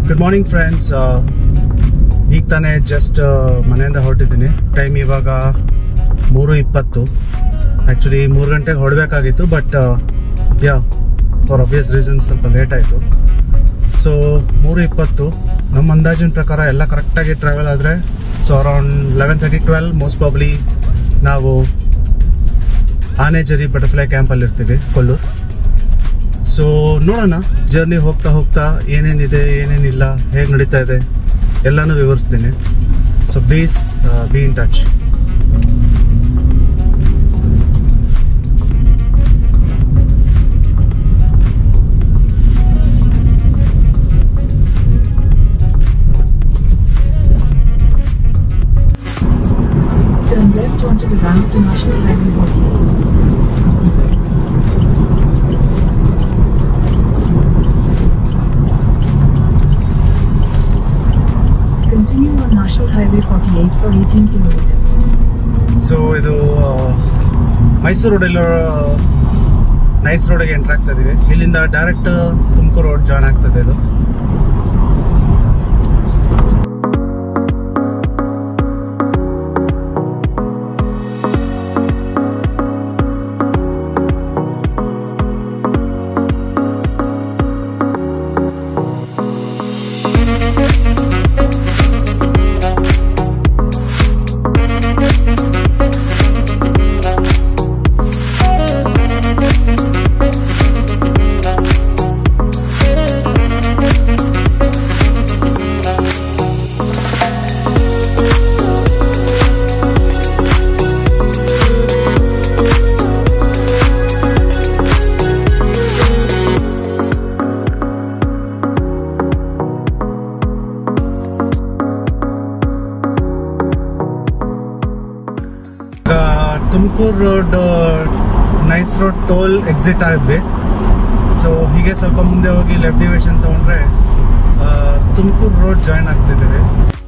Good morning friends ಈಗ ತಾನೇ just ಮನೆಯಿಂದ ಹೊರಟಿದ್ದೀನಿ ಟೈಮ್ ಇವಾಗ ಮೂರು ಇಪ್ಪತ್ತು ಆ್ಯಕ್ಚುಲಿ ಮೂರು ಗಂಟೆಗೆ ಹೊರಡಬೇಕಾಗಿತ್ತು but ya for obvious reason ಸ್ವಲ್ಪ ಲೇಟ್ ಆಯಿತು ಸೊ ಮೂರು ಇಪ್ಪತ್ತು ನಮ್ಮ ಅಂದಾಜಿನ ಪ್ರಕಾರ ಎಲ್ಲ ಕರೆಕ್ಟಾಗಿ ಟ್ರಾವೆಲ್ ಆದರೆ so around eleven thirty twelve most probably ನಾವು ಆನೆಜರಿ ಬಟರ್ಫ್ಲೈ ಕ್ಯಾಂಪಲ್ಲಿ ಇರ್ತೀವಿ ಕೊಲ್ಲೂರು ಸೊ ನೋಡೋಣ ಜರ್ನಿ ಹೋಗ್ತಾ ಹೋಗ್ತಾ ಏನೇನಿದೆ ಏನೇನಿಲ್ಲ ಹೇಗೆ ನಡೀತಾ ಇದೆ ಎಲ್ಲನೂ ವಿವರಿಸ್ತೀನಿ so please be in touch Turn left onto the route to National Highway 48. Continue on National Highway 48 for 18 kilometers. So ಇದು ಆ, ಮೈಸೂರು ರೋಡಲ್ಲಿರೋ ನೈಸ್ ರೋಡಿಗೆ ಎಂಟ್ರ್ ಆಗ್ತಾ ಇದೀವಿ ಇಲ್ಲಿಂದ ಡೈರೆಕ್ಟ್ ತುಮಕೂರು ರೋಡ್ ಜಾಯ್ನ್ ಆಗ್ತದೆ ಇದು ಈಗ Tumakuru road nice road toll exit ಆಗಿದ್ವಿ ಸೊ ಹೀಗೆ ಸ್ವಲ್ಪ ಮುಂದೆ ಹೋಗಿ ಲೆಫ್ಟ್ ಡಿವಿಷನ್ ತಗೊಂಡ್ರೆ ತುಮಕೂರು ರೋಡ್ ಜಾಯ್ನ್ ಆಗ್ತಿದ್ದೀವಿ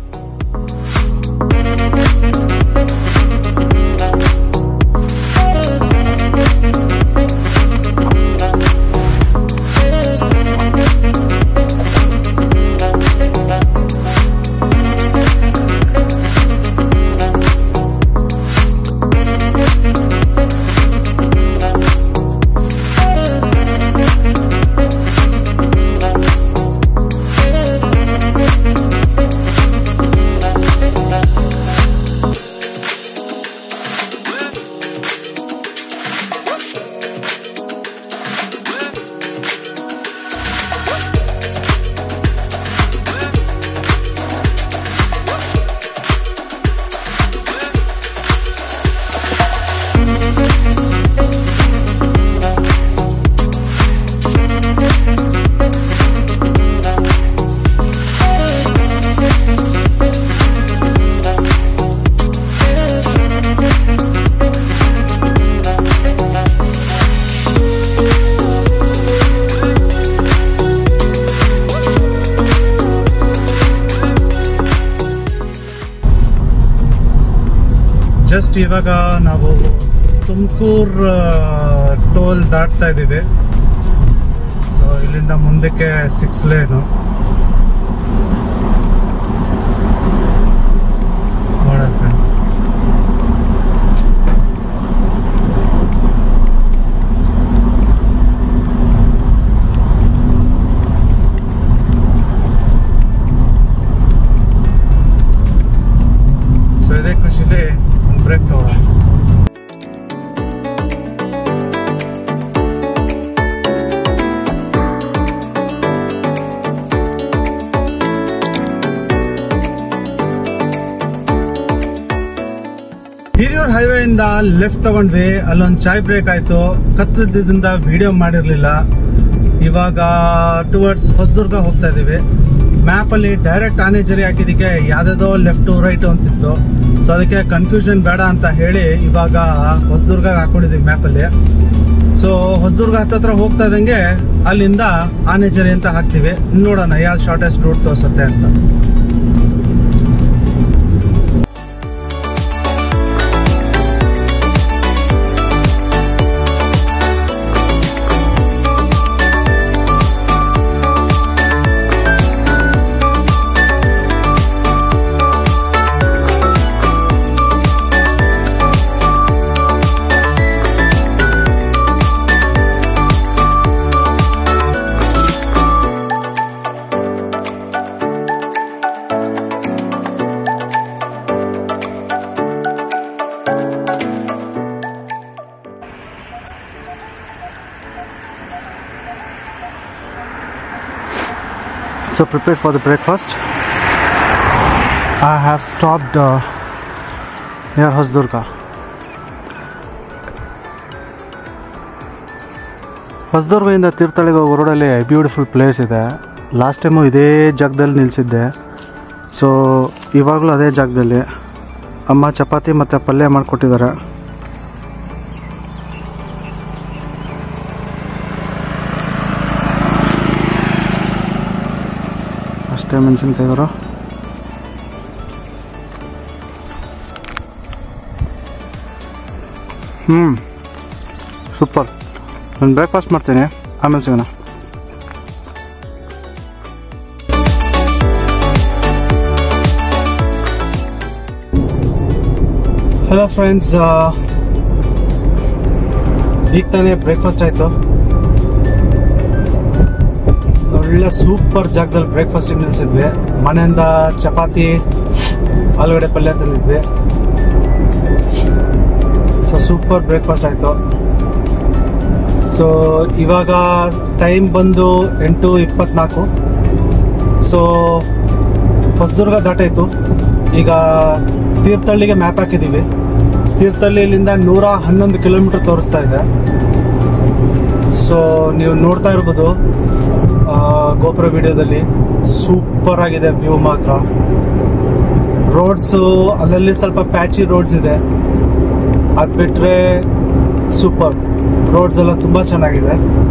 ಜಸ್ಟ್ ಇವಾಗ ನಾವು ತುಮಕೂರು ಟೋಲ್ ದಾಟ್ತಾ ಇದ್ದೀವಿ ಸೊ ಇಲ್ಲಿಂದ ಮುಂದಕ್ಕೆ ಸಿಕ್ಸ್ ಲೇನು ನೋಡಕ್ಕೆ ಸೊ ಇದೇ ಖುಷಿಲಿ ಒಂದು ಬ್ರೇಕ್ ತಗೊಳ್ಳೋಣ ಹಿರಿಯೂರ್ ಹೈವೇ ಇಂದ ಲೆಫ್ಟ್ ತಗೊಂಡ್ವಿ ಅಲ್ಲೊಂದ್ ಚಾಯ್ ಬ್ರೇಕ್ ಆಯ್ತು ಕತ್ತದಿಂದ ವಿಡಿಯೋ ಮಾಡಿರ್ಲಿಲ್ಲ ಇವಾಗ ಟುವರ್ಡ್ಸ್ ಹೊಸದುರ್ಗ ಹೋಗ್ತಾ ಇದೀವಿ ಮ್ಯಾಪ್ ಅಲ್ಲಿ ಡೈರೆಕ್ಟ್ ಆನೆಜರಿ ಹಾಕಿದಕ್ಕೆ ಯಾವ್ದಾದೋ ಲೆಫ್ಟ್ ರೈಟ್ ಅಂತಿತ್ತು ಸೊ ಅದಕ್ಕೆ ಕನ್ಫ್ಯೂಷನ್ ಬೇಡ ಅಂತ ಹೇಳಿ ಇವಾಗ ಹೊಸದುರ್ಗ ಹಾಕೊಂಡಿದೀವಿ ಮ್ಯಾಪ್ ಅಲ್ಲಿ ಸೊ ಹೊಸದುರ್ಗ ಹತ್ತತ್ರ ಹೋಗ್ತಾ ಇದ್ದಂಗೆ ಅಲ್ಲಿಂದ ಆನೆಜರಿ ಅಂತ ಹಾಕ್ತಿವಿ ನೋಡೋಣ ಯಾವ್ದು ಶಾರ್ಟೆಸ್ಟ್ ರೂಟ್ ತೋರ್ಸತ್ತೆ ಅಂತ So prepared for the breakfast. I have stopped uh, near Hasdurga. ಹೊಸದುರ್ಗದಿಂದ ತೀರ್ಥಹಳ್ಳಿಗೆ ಹೋಗೋ ರೋಡಲ್ಲಿ ಬ್ಯೂಟಿಫುಲ್ ಪ್ಲೇಸ್ ಇದೆ ಲಾಸ್ಟ್ ಟೈಮು ಇದೇ ಜಾಗದಲ್ಲಿ ನಿಲ್ಲಿಸಿದ್ದೆ ಸೊ ಇವಾಗಲೂ ಅದೇ ಜಾಗದಲ್ಲಿ ಅಮ್ಮ ಚಪಾತಿ ಮತ್ತು ಪಲ್ಯ ಮಾಡಿಕೊಟ್ಟಿದ್ದಾರೆ ಅಷ್ಟೇ ಮೆಣಸಿನ್ಕಾಯಿಗರು ಹ್ಞೂ ಸೂಪರ್ ನಾನು ಬ್ರೇಕ್ಫಾಸ್ಟ್ ಮಾಡ್ತೀನಿ ಆಮೇಲೆ ಸಿಗೋಣ ಹಲೋ ಫ್ರೆಂಡ್ಸ್ ಈಗ ತಾನೇ ಬ್ರೇಕ್ಫಾಸ್ಟ್ ಆಯಿತು ಒಳ್ಳೆ ಸೂಪರ್ ಜಾಗದಲ್ಲಿ ಬ್ರೇಕ್ಫಾಸ್ಟಿಗೆ ನಿಲ್ಸಿದ್ವಿ ಮನೆಯಿಂದ ಚಪಾತಿ ಆಲೂಗಡ್ಡೆ ಪಲ್ಯ ತಂದಿದ್ವಿ ಸೊ ಸೂಪರ್ ಬ್ರೇಕ್ಫಾಸ್ಟ್ ಆಯಿತು ಸೊ ಇವಾಗ ಟೈಮ್ ಬಂದು ಎಂಟು ಇಪ್ಪತ್ನಾಲ್ಕು ಸೊ ಹೊಸದುರ್ಗ ದಾಟಾಯ್ತು ಈಗ ತೀರ್ಥಹಳ್ಳಿಗೆ ಮ್ಯಾಪ್ ಹಾಕಿದ್ದೀವಿ ತೀರ್ಥಹಳ್ಳಿಯಿಂದ ನೂರ ಹನ್ನೊಂದು ಕಿಲೋಮೀಟರ್ ತೋರಿಸ್ತಾ ಇದೆ ಸೊ ನೀವು ನೋಡ್ತಾ ಇರ್ಬೋದು ಆ, ಗೋಪುರ ವಿಡಿಯೋದಲ್ಲಿ ಸೂಪರ್ ಆಗಿದೆ ವ್ಯೂ ಮಾತ್ರ ರೋಡ್ಸು ಅಲ್ಲಲ್ಲಿ ಸ್ವಲ್ಪ ಪ್ಯಾಚಿ ರೋಡ್ಸ್ ಇದೆ ಅದು ಬಿಟ್ರೆ ಸೂಪರ್ ರೋಡ್ಸ್ ಎಲ್ಲ ತುಂಬಾ ಚೆನ್ನಾಗಿದೆ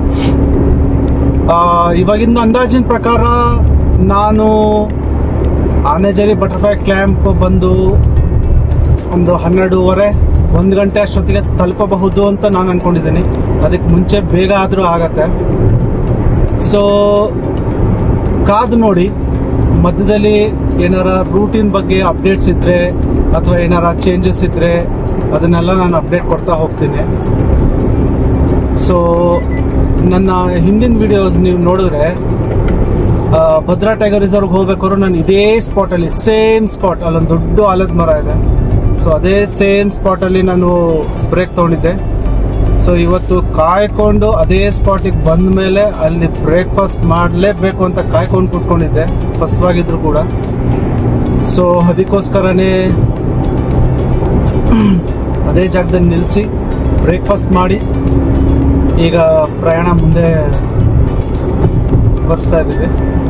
ಆ, ಇವಾಗಿನ ಅಂದಾಜಿನ ಪ್ರಕಾರ ನಾನು ಆನೆಜರಿ ಬಟರ್ಫ್ಲೈ ಕ್ಲ್ಯಾಂಪ್ ಬಂದು ಒಂದು ಹನ್ನೆರಡೂವರೆ ಒಂದು ಗಂಟೆ ಅಷ್ಟೊತ್ತಿಗೆ ತಲುಪಬಹುದು ಅಂತ ನಾನು ಅನ್ಕೊಂಡಿದ್ದೀನಿ ಅದಕ್ಕೆ ಮುಂಚೆ ಬೇಗ ಆದರೂ ಆಗತ್ತೆ ಸೊ ಕಾದು ನೋಡಿ ಮಧ್ಯದಲ್ಲಿ ಏನಾರ ರೂಟೀನ್ ಬಗ್ಗೆ ಅಪ್ಡೇಟ್ಸ್ ಇದ್ರೆ ಅಥವಾ ಏನಾರ ಚೇಂಜಸ್ ಇದ್ರೆ ಅದನ್ನೆಲ್ಲ ನಾನು ಅಪ್ಡೇಟ್ ಕೊಡ್ತಾ ಹೋಗ್ತೀನಿ ಸೊ ನನ್ನ ಹಿಂದಿನ ವಿಡಿಯೋಸ್ ನೀವು ನೋಡಿದ್ರೆ ಆ, ಭದ್ರಾ ಟೈಗರ್ ರಿಸರ್ವ್ ಹೋಗ್ಬೇಕಾದ್ರು ನಾನು ಇದೇ ಸ್ಪಾಟ್ ಅಲ್ಲಿ ಸೇಮ್ ಸ್ಪಾಟ್ ಅಲ್ಲೊಂದು ದೊಡ್ಡ ಆಲದ ಮರ ಇದೆ ಸೊ ಅದೇ ಸೇಮ್ ಸ್ಪಾಟ್ ಅಲ್ಲಿ ನಾನು ಬ್ರೇಕ್ ತಗೊಂಡಿದ್ದೆ ಸೊ ಇವತ್ತು ಕಾಯ್ಕೊಂಡು ಅದೇ ಸ್ಪಾಟಿಗೆ ಬಂದ ಮೇಲೆ ಅಲ್ಲಿ ಬ್ರೇಕ್ಫಾಸ್ಟ್ ಮಾಡಲೇಬೇಕು ಅಂತ ಕಾಯ್ಕೊಂಡು ಕೂತ್ಕೊಂಡಿದ್ದೆ ಫಸ್ವಾಗಿದ್ರು ಕೂಡ ಸೊ ಅದಕ್ಕೋಸ್ಕರನೇ ಅದೇ ಜಾಗದಲ್ಲಿ ನಿಲ್ಲಿಸಿ ಬ್ರೇಕ್ಫಾಸ್ಟ್ ಮಾಡಿ ಈಗ ಪ್ರಯಾಣ ಮುಂದೆ ಬರ್ಸ್ತಾ ಇದ್ದೀವಿ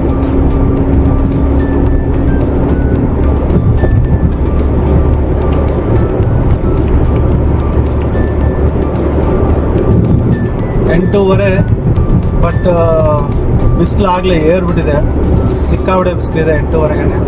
ಎಂಟೂವರೆ ಬಟ್ ಬಿಸಿಲು ಆಗಲೇ ಏರ್ಬಿಟ್ಟಿದೆ ಸಿಕ್ಕಾಬಿಡೆ ಬಿಸಿಲಿದೆ ಎಂಟೂವರೆಗೇನೆ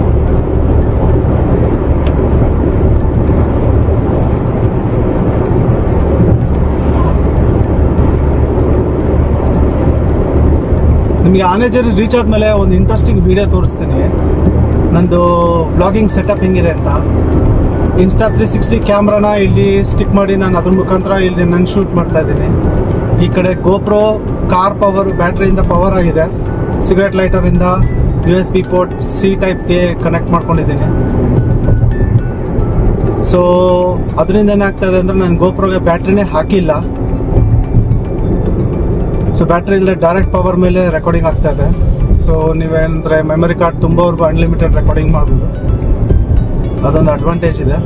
ನಿಮಗೆ ಆನೆಜರಿ ರೀಚ್ ಆದ್ಮೇಲೆ ಒಂದು ಇಂಟ್ರೆಸ್ಟಿಂಗ್ ವಿಡಿಯೋ ತೋರಿಸ್ತೀನಿ ನಂದು ಬ್ಲಾಗಿಂಗ್ ಸೆಟಪ್ ಹೆಂಗಿದೆ ಅಂತ ಇನ್ಸ್ಟಾ ತ್ರೀ ಸಿಕ್ಸ್ಟಿ ಕ್ಯಾಮ್ರಾನ ಇಲ್ಲಿ ಸ್ಟಿಕ್ ಮಾಡಿ ನಾನು ಅದ್ರ ಮುಖಾಂತರ ಇಲ್ಲಿ ನಾನು ಶೂಟ್ ಮಾಡ್ತಾ ಇದ್ದೀನಿ ಈ ಕಡೆ ಗೋಪ್ರೋ ಕಾರ್ ಪವರ್ ಬ್ಯಾಟ್ರಿಯಿಂದ ಪವರ್ ಆಗಿದೆ ಸಿಗರೆಟ್ ಲೈಟರಿಂದ U S B port C ಟೈಪ್ಗೆ ಕನೆಕ್ಟ್ ಮಾಡ್ಕೊಂಡಿದ್ದೀನಿ ಸೊ ಅದರಿಂದ ಏನಾಗ್ತಾ ಇದೆ ಅಂದ್ರೆ ನಾನು ಗೋಪ್ರೋಗೆ ಬ್ಯಾಟ್ರಿನೇ ಹಾಕಿಲ್ಲ ಸೊ ಬ್ಯಾಟ್ರಿ ಇಲ್ಲದೆ ಡೈರೆಕ್ಟ್ ಪವರ್ ಮೇಲೆ ರೆಕಾರ್ಡಿಂಗ್ ಆಗ್ತಾ ಇದೆ ಸೊ ನೀವೇನಂದ್ರೆ ಮೆಮರಿ ಕಾರ್ಡ್ ತುಂಬೋವರೆಗೂ ಅನ್ಲಿಮಿಟೆಡ್ ರೆಕಾರ್ಡಿಂಗ್ ಮಾಡ್ಬೋದು ಅದೊಂದು ಅಡ್ವಾಂಟೇಜ್ ಇದೆ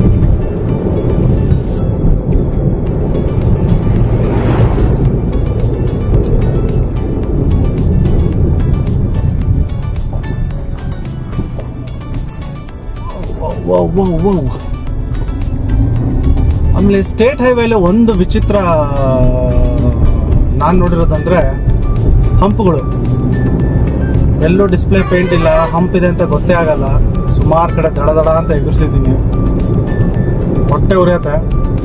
ಆಮೇಲೆ ಸ್ಟೇಟ್ ಹೈವೇಲಿ ಒಂದು ವಿಚಿತ್ರ ನಾನು ನೋಡಿರೋದಂದ್ರೆ ಹಂಪುಗಳು ಎಲ್ಲೂ ಡಿಸ್ಪ್ಲೇ ಪೇಂಟ್ ಇಲ್ಲ ಹಂಪ್ ಇದೆ ಅಂತ ಗೊತ್ತೇ ಆಗಲ್ಲ ಸುಮಾರು ಕಡೆ ದಡ ದಡ ಅಂತ ಎದುರಿಸಿದ್ದೀನಿ ಹೊಟ್ಟೆ ಉರಿಯತ್ತೆ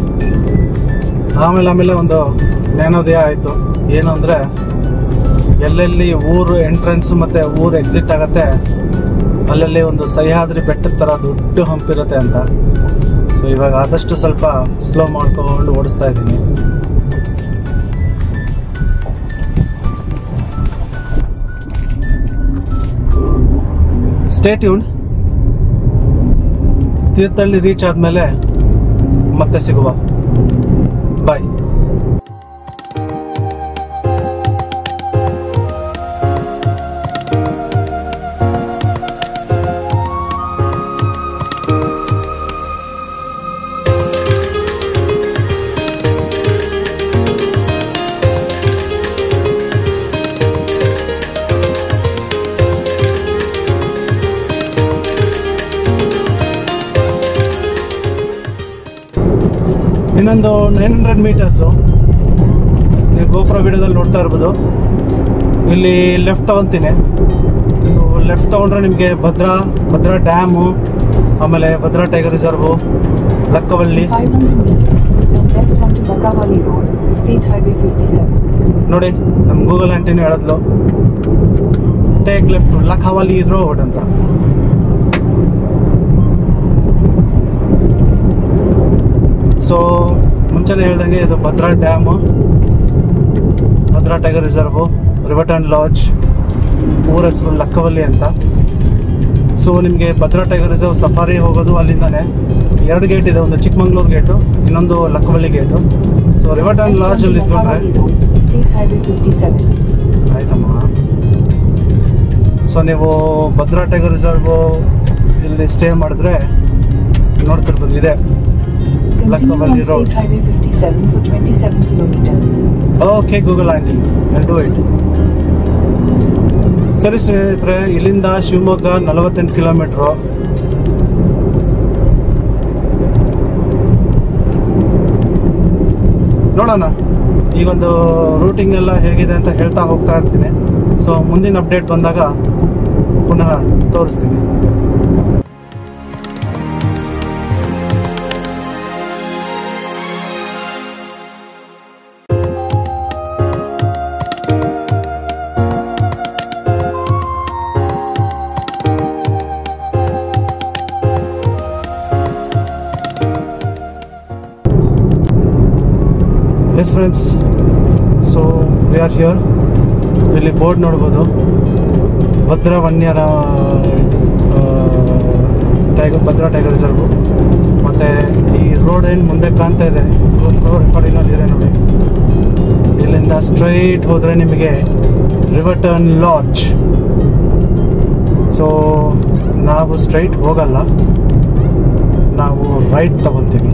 ಆಮೇಲೆ ಆಮೇಲೆ ಒಂದು ಜ್ಞಾನೋದಯ ಆಯಿತು ಏನು ಅಂದರೆ ಎಲ್ಲೆಲ್ಲಿ ಊರು ಎಂಟ್ರೆನ್ಸ್ ಮತ್ತೆ ಊರು ಎಕ್ಸಿಟ್ ಆಗತ್ತೆ ಅಲ್ಲಲ್ಲಿ ಒಂದು ಸಹ್ಯಾದ್ರಿ ಬೆಟ್ಟದ ಥರ ದೊಡ್ಡ ಹಂಪ್ ಇರುತ್ತೆ ಅಂತ ಸೊ ಇವಾಗ ಆದಷ್ಟು ಸ್ವಲ್ಪ ಸ್ಲೋ ಮಾಡ್ಕೊಂಡು ಓಡಿಸ್ತಾ ಇದ್ದೀನಿ ಸ್ಟೇ ಟ್ಯೂನ್ ತೀರ್ಥಹಳ್ಳಿ ರೀಚ್ ಆದ್ಮೇಲೆ ಮತ್ತೆ ಸಿಗುವ ಬಾಯ್ ಇನ್ನೊಂದು ನೈನ್ ಹಂಡ್ರೆಡ್ ಮೀಟರ್ಸು ನೀವು ಗೋಪುರ ವಿಡಿಯೋದಲ್ಲಿ ನೋಡ್ತಾ ಇರ್ಬೋದು ಇಲ್ಲಿ ಲೆಫ್ಟ್ ತಗೊತೀನಿ ಸೊ ಲೆಫ್ಟ್ ತಗೊಂಡ್ರೆ ನಿಮಗೆ ಭದ್ರಾ ಭದ್ರಾ ಡ್ಯಾಮು ಆಮೇಲೆ Bhadra tiger reserve Lakkavalli 500 meters, turn left onto Bakawali Road, State Highway 57. ನೋಡಿ ನಮ್ಮ ಗೂಗಲ್ ಆಂಟಿನೂ ಹೇಳಿದ್ಲು ಟೇಕ್ ಲೆಫ್ಟ್ ಲಖಾವಲಿ ರೋಡ್ ಅಂತ ಸೊ ಮುಂಚೆನೇ ಹೇಳ್ದಂಗೆ ಇದು Bhadra dam Bhadra tiger reserve Riverton lodge ಊರ ಹೆಸರು ಲಕ್ಕವಲ್ಲಿ ಅಂತ ಸೊ ನಿಮಗೆ ಭದ್ರಾ ಟೈಗರ್ ರಿಸರ್ವ್ ಸಫಾರಿ ಹೋಗೋದು ಅಲ್ಲಿಂದಾನೆ ಎರಡು ಗೇಟ್ ಇದೆ ಒಂದು ಚಿಕ್ಕಮಂಗ್ಳೂರು ಗೇಟು ಇನ್ನೊಂದು Lakkavalli gate so Riverton Left lodge ಅಲ್ಲಿ onto ಇದ್ಕೊಂಡ್ರೆ Bakawali Road, State Highway 57. ಆಯ್ತಮ್ಮ ಸೊ ನೀವು ಭದ್ರಾ ಟೈಗರ್ ರಿಸರ್ವ್ ಇಲ್ಲಿ ಸ್ಟೇ ಮಾಡಿದ್ರೆ ನೋಡ್ತಿರ್ಬೋದು ಇದೆ Continue on Lakavali Road. State Highway 57 for 27 kilometers. Okay Google aunty do it ಸರಿ ಸ್ನೇಹಿತರೆ ಇಲ್ಲಿಂದ ಶಿವಮೊಗ್ಗ ನಲವತ್ತೆಂಟು ಕಿಲೋಮೀಟ್ರು ನೋಡೋಣ ಈಗೊಂದು ರೂಟಿಂಗ್ ಎಲ್ಲ ಹೇಗಿದೆ ಅಂತ ಹೇಳ್ತಾ ಹೋಗ್ತಾ ಇರ್ತೀನಿ ಸೊ ಮುಂದಿನ ಅಪ್ಡೇಟ್ ಬಂದಾಗ ಪುನಃ ತೋರಿಸ್ತೀನಿ yes friends so we are here ಇಲ್ಲಿ ಬೋರ್ಡ್ ನೋಡ್ಬೋದು ಭದ್ರಾ ವನ್ಯರ ಟೈಗರ್ ಭದ್ರಾ ಟೈಗರ್ ರಿಸರ್ವ್ ಮತ್ತು ಈ ರೋಡ್ ಏನು ಮುಂದೆ ಕಾಣ್ತಾ ಇದೆ ರೆಕಾರ್ಡಿನಲ್ಲಿ ಇದೆ ನೋಡಿ ಇಲ್ಲಿಂದ ಸ್ಟ್ರೈಟ್ ಹೋದರೆ ನಿಮಗೆ ರಿವರ್ಟನ್ ಲಾಡ್ಜ್ ಸೊ ನಾವು ಸ್ಟ್ರೈಟ್ ಹೋಗಲ್ಲ ನಾವು ರೈಟ್ ತಗೊತೀವಿ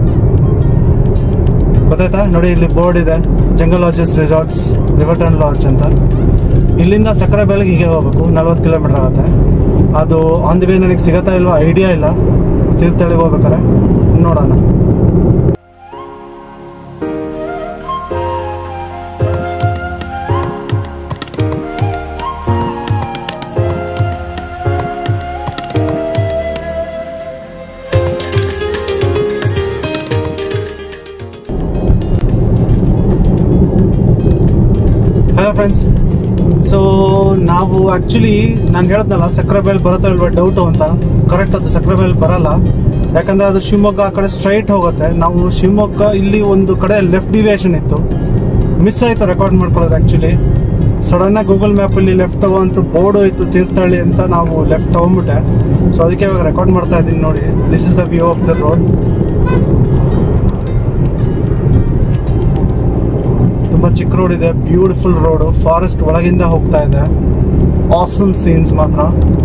ಗೊತ್ತಾಯ್ತಾ ನೋಡಿ ಇಲ್ಲಿ ಬೋರ್ಡ್ ಇದೆ jungle lodges resorts Riverton lodge ಅಂತ ಇಲ್ಲಿಂದ ಸಕ್ಕರೆ ಬೆಲೆಗೆ ಹೀಗೆ ಹೋಗ್ಬೇಕು ನಲ್ವತ್ತು ಕಿಲೋಮೀಟರ್ ಆಗುತ್ತೆ ಅದು ಆನ್ ದಿ ವೇ ನನಗೆ ಸಿಗತ್ತಾ ಇಲ್ವಾ ಐಡಿಯಾ ಇಲ್ಲ ತೀರ್ಥಹಳ್ಳಿಗೆ ಹೋಗ್ಬೇಕಾರೆ ನೋಡೋಣ ಹಲೋ ಫ್ರೆಂಡ್ಸ್ ಸೊ ನಾವು ಆಕ್ಚುಲಿ ನಾನು ಹೇಳ್ದಲ್ಲ ಸಕ್ಕರೆ ಬೇಲ್ ಬರುತ್ತೋ ಇಲ್ವಾ ಡೌಟು ಅಂತ ಕರೆಕ್ಟ್ ಅದು ಸಕ್ಕರೆ ಬೇಲ್ ಬರಲ್ಲ ಯಾಕಂದ್ರೆ ಅದು ಶಿವಮೊಗ್ಗ ಆ ಕಡೆ ಸ್ಟ್ರೈಟ್ ಹೋಗುತ್ತೆ ನಾವು ಶಿವಮೊಗ್ಗ ಇಲ್ಲಿ ಒಂದು ಕಡೆ ಲೆಫ್ಟ್ ಡಿವಿಯೇಷನ್ ಇತ್ತು ಮಿಸ್ ಆಯ್ತು ರೆಕಾರ್ಡ್ ಮಾಡ್ಕೊಳ್ಳೋದು ಆಕ್ಚುಲಿ ಸಡನ್ ಆಗಿ ಗೂಗಲ್ ಮ್ಯಾಪ್ ಅಲ್ಲಿ ಲೆಫ್ಟ್ ತಗೊಂತು ಬೋರ್ಡು ಇತ್ತು ತೀರ್ಥಹಳ್ಳಿ ಅಂತ ನಾವು ಲೆಫ್ಟ್ ತಗೊಂಡ್ಬಿಟ್ಟೆ ಸೊ ಅದಕ್ಕೆ ಇವಾಗ ರೆಕಾರ್ಡ್ ಮಾಡ್ತಾ ಇದ್ದೀನಿ ನೋಡಿ this is the view of the road ತುಂಬಾ ಚಿಕ್ಕ ರೋಡ್ ಇದೆ ಬ್ಯೂಟಿಫುಲ್ ರೋಡ್ ಫಾರೆಸ್ಟ್ ಒಳಗಿಂದ ಹೋಗ್ತಾ ಇದೆ ಆಸಮ್ ಸೀನ್ಸ್ ಮಾತ್ರ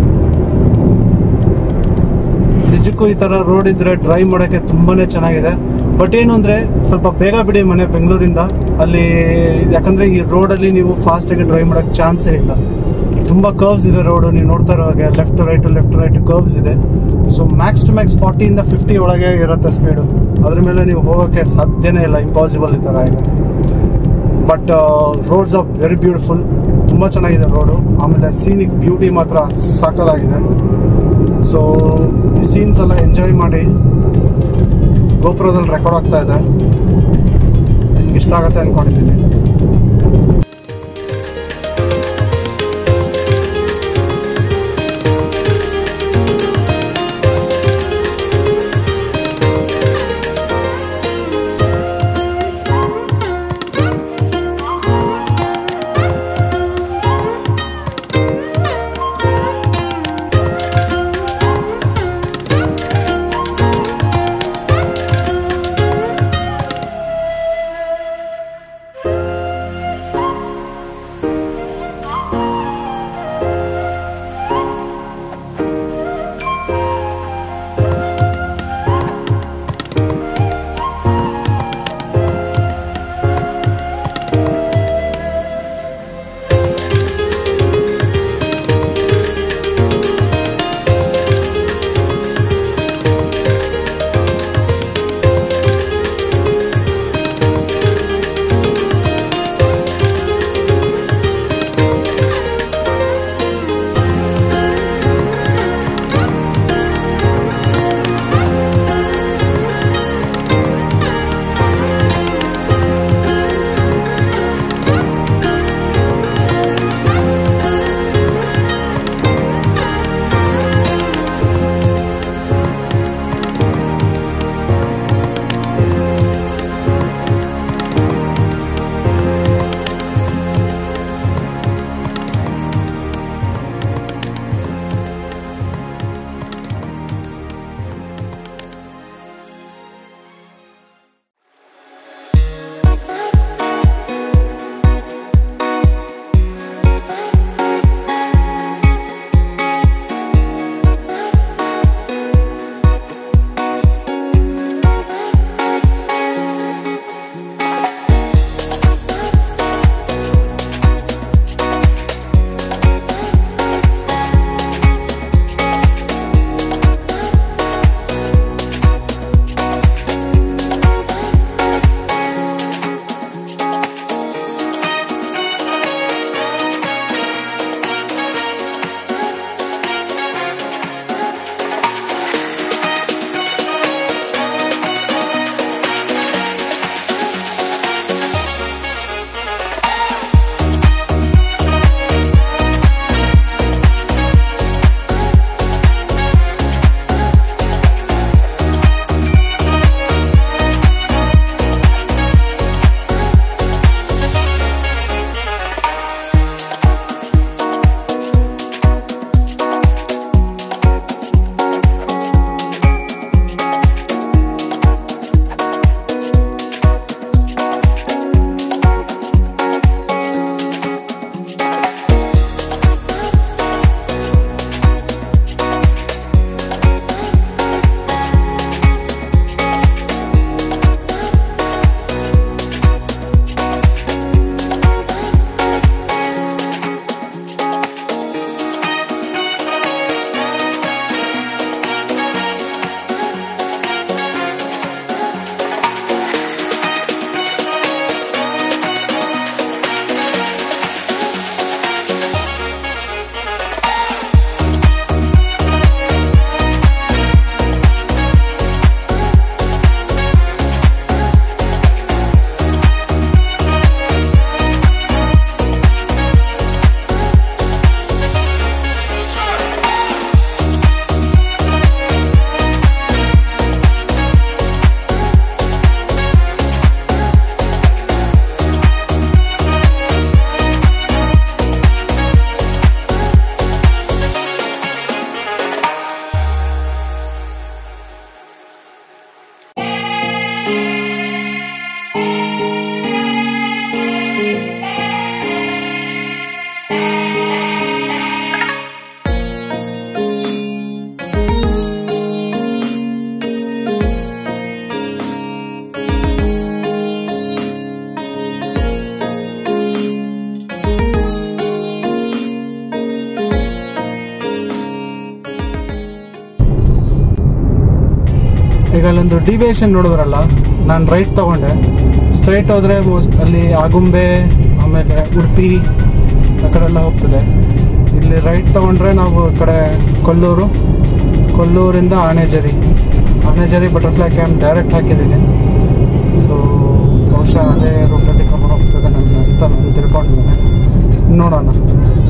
ನಿಜಕ್ಕೂ ಈ ತರ ರೋಡ್ ಇದ್ರೆ ಡ್ರೈವ್ ಮಾಡೋಕೆ ತುಂಬಾನೇ ಚೆನ್ನಾಗಿದೆ ಬಟ್ ಏನು ಅಂದ್ರೆ ಸ್ವಲ್ಪ ಬೇಗ ಬಿಡಿ ಮನೆ ಬೆಂಗಳೂರಿಂದ ಅಲ್ಲಿ ಯಾಕಂದ್ರೆ ಈ ರೋಡ್ ಅಲ್ಲಿ ನೀವು ಫಾಸ್ಟ್ ಆಗಿ ಡ್ರೈವ್ ಮಾಡಕ್ ಚಾನ್ಸೇ ಇಲ್ಲ ತುಂಬಾ ಕರ್ವ್ಸ್ ಇದೆ ರೋಡ್ ನೀವು ನೋಡ್ತಾ ಇರೋ ಹಾಗೆ left right left right curves ಇದೆ ಸೊ ಮ್ಯಾಕ್ಸ್ ಟು ಮ್ಯಾಕ್ಸ್ ಫಾರ್ಟಿಯಿಂದ ಫಿಫ್ಟಿ ಒಳಗೆ ಇರುತ್ತೆ ಸ್ಪೀಡು ಅದ್ರ ಮೇಲೆ ನೀವು ಹೋಗೋಕೆ ಸಾಧ್ಯನೇ ಇಲ್ಲ ಇಂಪಾಸಿಬಲ್ ಈ ತರ ಇದೆ but roads are very beautiful ತುಂಬ ಚೆನ್ನಾಗಿದೆ ರೋಡು ಆಮೇಲೆ ಸೀನಿಕ್ ಬ್ಯೂಟಿ ಮಾತ್ರ ಸಾಕದಾಗಿದೆ ಸೊ ಈ ಸೀನ್ಸ್ ಎಲ್ಲ ಎಂಜಾಯ್ ಮಾಡಿ ಗೋಪುರದಲ್ಲಿ ರೆಕಾರ್ಡ್ ಆಗ್ತಾ ಇದೆ ನಿಮ್ಗೆ ಇಷ್ಟ ಆಗುತ್ತೆ ಅನ್ಕೊಂಡಿದ್ದೀನಿ ಈಗ ಅಲ್ಲೊಂದು ಡಿವಿಯೇಷನ್ ನೋಡಿದ್ರಲ್ಲ ನಾನು ರೈಟ್ ತಗೊಂಡೆ ಸ್ಟ್ರೈಟ್ ಹೋದ್ರೆ ಮೋಸ್ಟ್ ಅಲ್ಲಿ ಆಗುಂಬೆ ಆಮೇಲೆ ಉಡುಪಿ ಆ ಕಡೆ ಎಲ್ಲ ಹೋಗ್ತದೆ ಇಲ್ಲಿ ರೈಟ್ ತಗೊಂಡ್ರೆ ನಾವು ಈ ಕಡೆ ಕೊಲ್ಲೂರು ಕೊಲ್ಲೂರಿಂದ Anejari Anejari butterfly camp direct ಹಾಕಿದ್ದೀನಿ ಸೊ ಬಹುಶಃ ಅದೇ ರೂಟಲ್ಲಿ ಕರ್ಕೊಂಡು ಹೋಗ್ತದೆ ನನ್ನ ಅಂತ ನಾನು ತಿಳ್ಕೊಂಡಿದ್ದೇನೆ ನೋಡೋಣ